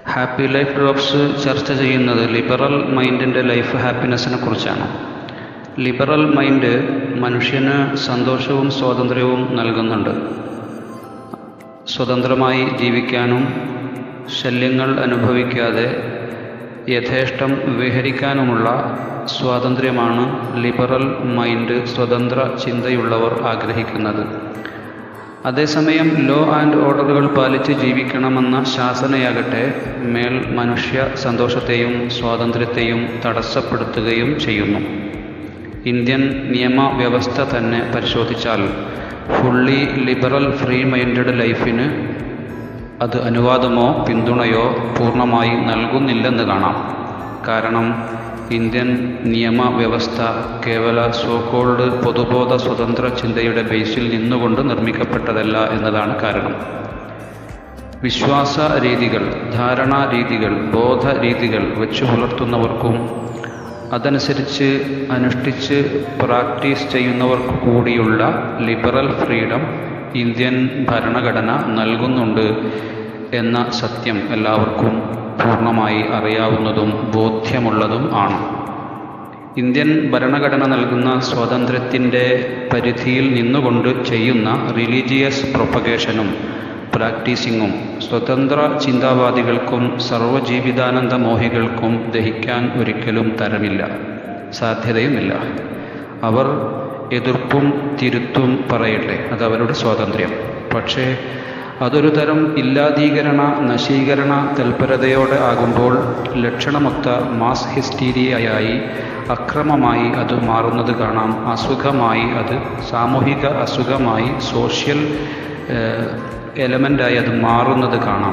happy life drops ചർച്ച ചെയ്യുന്നത് liberal മൈൻഡിൻ്റെ life ഹാപ്പിനെസ്സിനെ കുറിച്ചാണ് ലിബറൽ മൈൻഡ് മനുഷ്യന് സന്തോഷവും സ്വാതന്ത്ര്യവും നൽകുന്നുണ്ട് സ്വതന്ത്രമായി ജീവിക്കാനും ശല്യങ്ങൾ അനുഭവിക്കാതെ യഥേഷ്ടം വിഹരിക്കാനുമുള്ള സ്വാതന്ത്ര്യമാണ് ലിബറൽ മൈൻഡ് സ്വതന്ത്ര ചിന്തയുള്ളവർ ആഗ്രഹിക്കുന്നത് അതേസമയം ലോ ആൻഡ് ഓർഡറുകൾ പാലിച്ച് ജീവിക്കണമെന്ന ശാസനയാകട്ടെ മേൽ മനുഷ്യ സന്തോഷത്തെയും സ്വാതന്ത്ര്യത്തെയും തടസ്സപ്പെടുത്തുകയും ചെയ്യുന്നു ഇന്ത്യൻ നിയമവ്യവസ്ഥ തന്നെ പരിശോധിച്ചാൽ ഫുള്ളി ലിബറൽ ഫ്രീ മൈൻഡഡ് ലൈഫിന് അത് അനുവാദമോ പിന്തുണയോ പൂർണ്ണമായി നൽകുന്നില്ലെന്ന് കാണാം കാരണം ഇന്ത്യൻ നിയമവ്യവസ്ഥ കേവല സോക്കോൾഡ് പൊതുബോധ സ്വതന്ത്ര ചിന്തയുടെ ബേസിൽ നിന്നുകൊണ്ട് നിർമ്മിക്കപ്പെട്ടതല്ല എന്നതാണ് കാരണം വിശ്വാസ രീതികൾ ധാരണാ രീതികൾ ബോധ രീതികൾ വെച്ചു പുലർത്തുന്നവർക്കും അതനുസരിച്ച് അനുഷ്ഠിച്ച് പ്രാക്ടീസ് ചെയ്യുന്നവർക്ക് കൂടിയുള്ള ലിബറൽ ഫ്രീഡം ഇന്ത്യൻ ഭരണഘടന നൽകുന്നുണ്ട് എന്ന സത്യം എല്ലാവർക്കും പൂർണ്ണമായി അറിയാവുന്നതും ബോധ്യമുള്ളതും ആണ് ഇന്ത്യൻ ഭരണഘടന നൽകുന്ന സ്വാതന്ത്ര്യത്തിൻ്റെ പരിധിയിൽ നിന്നുകൊണ്ട് ചെയ്യുന്ന റിലീജിയസ് പ്രൊപ്പഗേഷനും പ്രാക്ടീസിങ്ങും സ്വതന്ത്ര ചിന്താവാദികൾക്കും സർവജീവിതാനന്ദ മോഹികൾക്കും ദഹിക്കാൻ ഒരിക്കലും തരമില്ല സാധ്യതയുമില്ല അവർ എതിർപ്പും തിരുത്തും പറയട്ടെ അത് അവരുടെ സ്വാതന്ത്ര്യം പക്ഷേ അതൊരു തരം ഇല്ലാതീകരണ നശീകരണ തൽപരതയോടെ ആകുമ്പോൾ ലക്ഷണമൊത്ത മാസ് ഹിസ്റ്റീരിയയായി അക്രമമായി അത് മാറുന്നത് കാണാം അസുഖമായി അത് സാമൂഹിക അസുഖമായി സോഷ്യൽ എലമെൻ്റായി അത് മാറുന്നത് കാണാം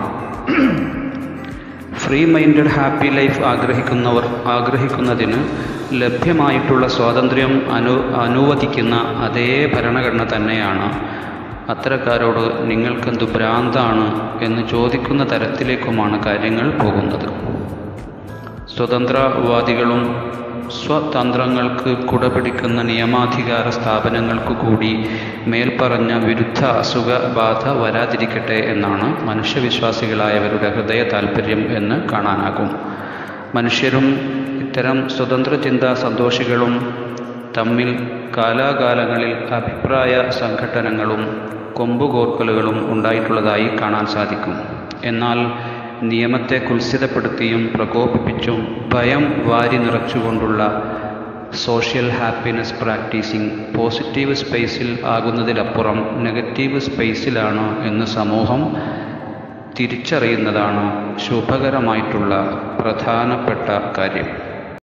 ഫ്രീ മൈൻഡഡ് ഹാപ്പി ലൈഫ് ആഗ്രഹിക്കുന്നവർ ആഗ്രഹിക്കുന്നതിന് ലഭ്യമായിട്ടുള്ള സ്വാതന്ത്ര്യം അനു അനുവദിക്കുന്ന അതേ ഭരണഘടന തന്നെയാണ് അത്തരക്കാരോട് നിങ്ങൾക്കെന്തു ഭ്രാന്താണ് എന്ന് ചോദിക്കുന്ന തരത്തിലേക്കുമാണ് കാര്യങ്ങൾ പോകുന്നത് സ്വതന്ത്രവാദികളും സ്വതന്ത്രങ്ങൾക്ക് കുടപിടിക്കുന്ന നിയമാധികാര സ്ഥാപനങ്ങൾക്ക് കൂടി മേൽപ്പറഞ്ഞ വിരുദ്ധ അസുഖബാധ വരാതിരിക്കട്ടെ എന്നാണ് മനുഷ്യവിശ്വാസികളായവരുടെ ഹൃദയ താൽപ്പര്യം എന്ന് കാണാനാകും മനുഷ്യരും ഇത്തരം സ്വതന്ത്ര ചിന്താ സന്തോഷികളും തമ്മിൽ കാലാകാലങ്ങളിൽ അഭിപ്രായ സംഘടനകളും കൊമ്പുകോർക്കലുകളും ഉണ്ടായിട്ടുള്ളതായി കാണാൻ സാധിക്കും എന്നാൽ നിയമത്തെ കുൽസിതപ്പെടുത്തിയും പ്രകോപിപ്പിച്ചും ഭയം വാരി നിറച്ചുകൊണ്ടുള്ള സോഷ്യൽ ഹാപ്പിനെസ് പ്രാക്ടീസിങ് പോസിറ്റീവ് സ്പേസിൽ ആകുന്നതിലപ്പുറം നെഗറ്റീവ് സ്പേസിലാണ് എന്ന് സമൂഹം തിരിച്ചറിയുന്നതാണ് ശുഭകരമായിട്ടുള്ള പ്രധാനപ്പെട്ട കാര്യം